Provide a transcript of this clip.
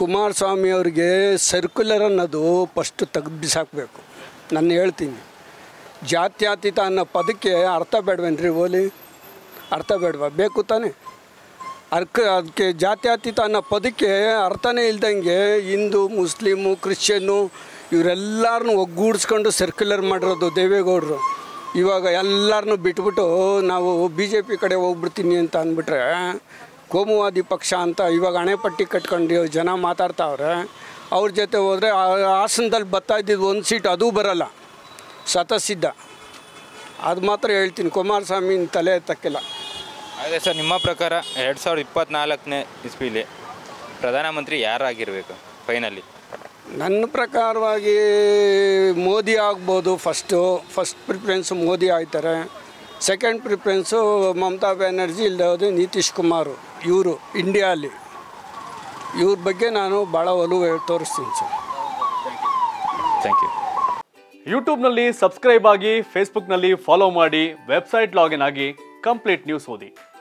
ಕುಮಾರಸ್ವಾಮಿ ಅವ್ರಿಗೆ ಸರ್ಕ್ಯುಲರ್ ಅನ್ನೋದು ಫಸ್ಟ್ ತೆಗೆದು ಬಿಸಾಕಬೇಕು ನಾನು ಹೇಳ್ತೀನಿ ಜಾತ್ಯತೀತ ಅನ್ನೋ ಪದಕ್ಕೆ ಅರ್ಥ ಬೇಡವೇನ್ರಿ ಓಲಿ ಅರ್ಥ ಬೇಡವಾ ಬೇಕು ತಾನೇ ಅರ್ಕ ಅದಕ್ಕೆ ಜಾತ್ಯತೀತ ಅನ್ನೋ ಪದಕ್ಕೆ ಅರ್ಥನೇ ಇಲ್ದಂಗೆ ಹಿಂದೂ ಮುಸ್ಲಿಮು ಕ್ರಿಶ್ಚಿಯನ್ನು ಇವರೆಲ್ಲರನ್ನೂ ಒಗ್ಗೂಡಿಸ್ಕೊಂಡು ಸರ್ಕ್ಯುಲರ್ ಮಾಡಿರೋದು ದೇವೇಗೌಡರು ಇವಾಗ ಎಲ್ಲರನ್ನೂ ಬಿಟ್ಬಿಟ್ಟು ನಾವು ಬಿ ಜೆ ಪಿ ಕಡೆ ಹೋಗ್ಬಿಡ್ತೀನಿ ಅಂತ ಅಂದ್ಬಿಟ್ರೆ ಕೋಮುವಾದಿ ಪಕ್ಷ ಅಂತ ಇವಾಗ ಹಣೆಪಟ್ಟಿ ಕಟ್ಕೊಂಡು ಜನ ಮಾತಾಡ್ತಾವ್ರೆ ಅವ್ರ ಜೊತೆ ಹೋದರೆ ಹಾಸನದಲ್ಲಿ ಬರ್ತಾ ಇದ್ದಿದ್ದು ಒಂದು ಸೀಟ್ ಅದೂ ಬರಲ್ಲ ಸತಸಿದ್ಧ ಅದು ಮಾತ್ರ ಹೇಳ್ತೀನಿ ಕುಮಾರಸ್ವಾಮಿ ತಲೆ ಎತ್ತಕ್ಕಿಲ್ಲ ಅದೇ ಸರ್ ನಿಮ್ಮ ಪ್ರಕಾರ ಎರಡು ಸಾವಿರದ ಇಪ್ಪತ್ನಾಲ್ಕನೇ ಇಸ್ವಿಲಿ ಪ್ರಧಾನಮಂತ್ರಿ ಯಾರಾಗಿರಬೇಕು ಫೈನಲಿ ನನ್ನ ಪ್ರಕಾರವಾಗಿ ಮೋದಿ ಆಗ್ಬೋದು ಫಸ್ಟು ಫಸ್ಟ್ ಪ್ರಿಫರೆನ್ಸ್ ಮೋದಿ ಆಯ್ತಾರೆ ಸೆಕೆಂಡ್ ಪ್ರಿಫರೆನ್ಸು ಮಮತಾ ಬ್ಯಾನರ್ಜಿ ಇಲ್ಲದೆ ನಿತೀಶ್ ಕುಮಾರ್ ಇವರು ಇಂಡಿಯಾಲಿ ಇವ್ರ ಬಗ್ಗೆ ನಾನು ಭಾಳ ಒಲವು ತೋರಿಸ್ತೀನಿ ಸರ್ ಥ್ಯಾಂಕ್ ಯು ಯೂಟ್ಯೂಬ್ನಲ್ಲಿ ಸಬ್ಸ್ಕ್ರೈಬ್ ಆಗಿ ಫೇಸ್ಬುಕ್ನಲ್ಲಿ ಫಾಲೋ ಮಾಡಿ ವೆಬ್ಸೈಟ್ ಲಾಗಿನ್ ಆಗಿ ಕಂಪ್ಲೀಟ್ ನ್ಯೂಸ್ ಓದಿ